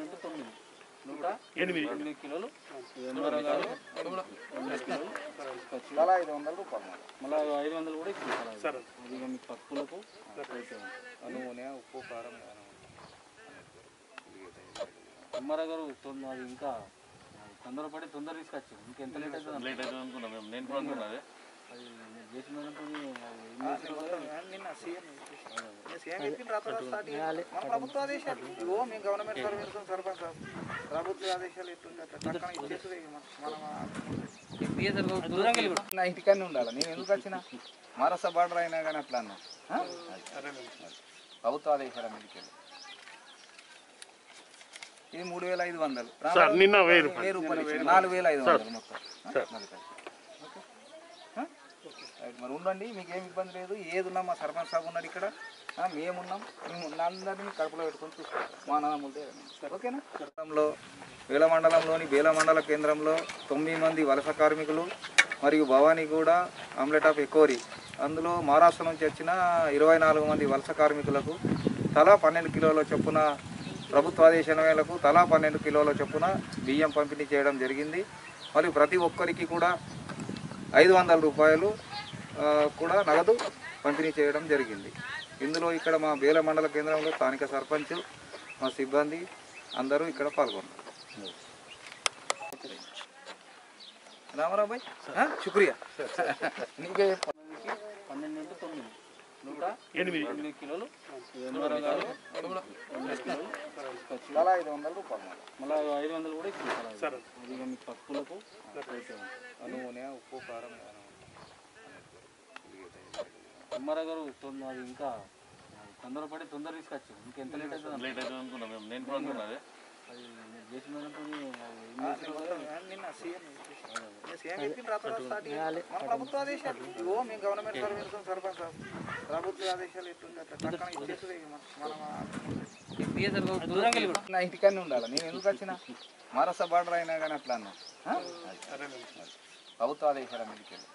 Into తొమ్మిది నూట ఎనిమిది ఎనిమిది కిలోలు ఎంఆర్ఓ గారు ఎనిమిది కిలోలు తీసుకొచ్చి తలా ఐదు వందల రూపాయలు మళ్ళీ మళ్ళీ ఐదు వందలు కూడా ఇచ్చింది సరే అది ఇక మీ పక్కులకు నూనె ఉప్పు కారం ఏదైనా ఎంఆర్ఓ గారు తొందర అది ఇంకా తొందరపడి తొందర తీసుకొచ్చింది ఇంకెంత లేట్ అవుతుంది లేట్ అవుతుంది అనుకున్నాం మేము నేను కూడా అనుకున్నా అదే అది మీరు చేసిన దాంతో అది ఏం చేసినా కూడా నిన్న సీఎం సీఎం చెప్పిన రాత్రి స్టార్ట్ మన ప్రభుత్వ ఆదేశాలు ఇవో మేము గవర్నమెంట్ సర్వీస్ సర్పంచ్ ప్రభుత్వ ఆదేశాలు ఎట్లుంటే అట్లా చక్కగా ఇచ్చేస్తుంది మనం దూరంగా వెళ్ళి నా ఇంటికన్నా ఉండాలి నేను ఎందుకు వచ్చిన మారస బార్డర్ అయినా కానీ అట్లా అన్నా ఆ? అది. ప్రభుత్వ ఆదేశాల మీదకి వెళ్ళి ఇది మూడు వేల ఐదు వందలు సార్ నిన్న వెయ్యి రూపాయలు వెయ్యి రూపాయలు ఇచ్చిన. నాలుగు వేల ఐదు వందలు మొత్తం ఆ? నలభై. ఓకే? ఆ? రైట్. మరి ఉండండి మీకు ఏమి ఇబ్బంది లేదు ఏది ఉన్నా మా సర్పంచ్ సాబ్ ఉన్నాడు ఇక్కడ ఆ, మేమున్నాం మేము అందరినీ కడుపులో పెట్టుకొని చూసుకుంటాం మా నాన్నములదే ఓకేనా మండలంలో వేల మండలంలోని బేల మండల కేంద్రంలో తొమ్మిది మంది వలస కార్మికులు మరియు భవానీగూడ ఆమ్లెట్ ఆఫ్ ఎకోరి అందులో మహారాష్ట్ర నుంచి వచ్చిన ఇరవై నాలుగు మంది వలస కార్మికులకు తలా పన్నెండు కిలోల చొప్పున ప్రభుత్వ ఆదేశాల మేరకు తలా పన్నెండు కిలోల చొప్పున బియ్యం పంపిణీ చేయడం జరిగింది మరియు ప్రతి ఒక్కరికి కూడా ఐదు వందల రూపాయలు ఆ, కూడా నగదు పంపిణీ చేయడం జరిగింది ఇందులో ఇక్కడ మా బేల మండల కేంద్రంలో స్థానిక సర్పంచ్ మా సిబ్బంది అందరూ ఇక్కడ పాల్గొన్నారు రామారావు భాయ్ ఆ? శుక్రియా నీకే మందికి పన్నెండు ఇంటూ తొమ్మిది నూట ఎనిమిది ఎనిమిది కిలోలు ఎంఆర్ఓ గారు ఎనిమిది కిలోలు తీసుకొచ్చి తలా ఐదు వందల రూపాయలు మళ్ళీ ఐదు వందలు కూడా ఇచ్చింది సరే అది ఇక మీ పక్కులకు నూనె ఉప్పు కారం ఏదైనా ఎంఆర్ఓ గారు తొందర అది ఇంకా తొందరపడి తొందర తీసుకొచ్చింది ఇంకెంత లేట్ అవుతుంది లేట్ అవుతుంది అనుకున్నాం మేము నేను కూడా అనుకున్నా అదే అది మీరు చేసిన దాంతో అది ఏం చేసినా కూడా నిన్న సీఎం సీఎం చెప్పిన రాత్రి స్టార్ట్ మన ప్రభుత్వ ఆదేశాలు ఇవో మేము గవర్నమెంట్ సర్వీస్ సర్పంచ్ ప్రభుత్వ ఆదేశాలు ఎట్లుంటే అట్లా చక్కగా ఇచ్చేస్తుంది మనం దూరంగా వెళ్ళి నా ఇంటికన్నా ఉండాలి నేను ఎందుకు వచ్చిన మారస బార్డర్ అయినా కానీ అట్లా అన్నా ఆ? అది. ప్రభుత్వ ఆదేశాల మీదకి వెళ్ళి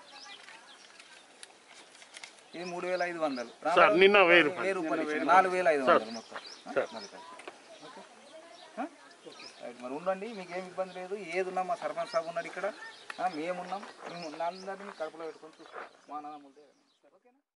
ఇది మూడు వేల ఐదు వందలు సార్ నిన్న వెయ్యి రూపాయలు వెయ్యి రూపాయలు ఇచ్చిన. నాలుగు వేల ఐదు వందలు మొత్తం ఆ? నలభై. ఓకే? ఆ? రైట్. మరి ఉండండి మీకు ఏమి ఇబ్బంది లేదు ఏది ఉన్నా మా సర్పంచ్ సాబ్ ఉన్నాడు ఇక్కడ ఆ, మేమున్నాం మేము అందరినీ కడుపులో పెట్టుకొని చూసుకుంటాం మా నాన్నములదే